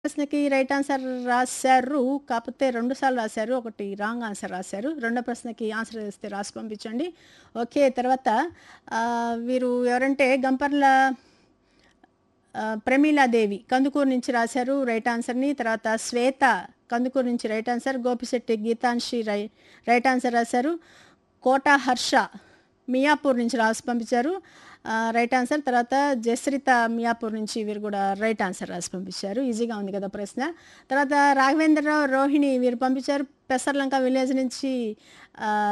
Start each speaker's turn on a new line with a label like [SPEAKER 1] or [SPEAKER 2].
[SPEAKER 1] ప్రశ్నకి right answer రాశారు కాకపోతే రెండు సార్లు రాశారు ఒకటి రాంగ్ ఆన్సర్ రాశారు రెండో ప్రశ్నకి ఆన్సర్ ఇస్తే రాసి పంపించండి ఓకే తర్వాత ఆ, వీరు ఎవరంటే గంపర్ల ఆ, ప్రమీలాదేవి కందుకూరు నుంచి రాశారు రైట్ ఆన్సర్ని తర్వాత శ్వేత కందుకూరు నుంచి రైట్ ఆన్సర్ గోపిశెట్టి గీతాంశి రై రైట్ ఆన్సర్ రాశారు కోట హర్ష మియాపూర్ నుంచి రాసి పంపించారు ఆ, రైట్ ఆన్సర్ తర్వాత జస్రిత మియాపూర్ నుంచి వీరు కూడా రైట్ ఆన్సర్ రాసి పంపించారు ఈజీగా ఉంది కదా ప్రశ్న తర్వాత రాఘవేంద్రరావు రోహిణి వీరు పంపించారు పెసర్లంక విలేజ్ నుంచి ఆ,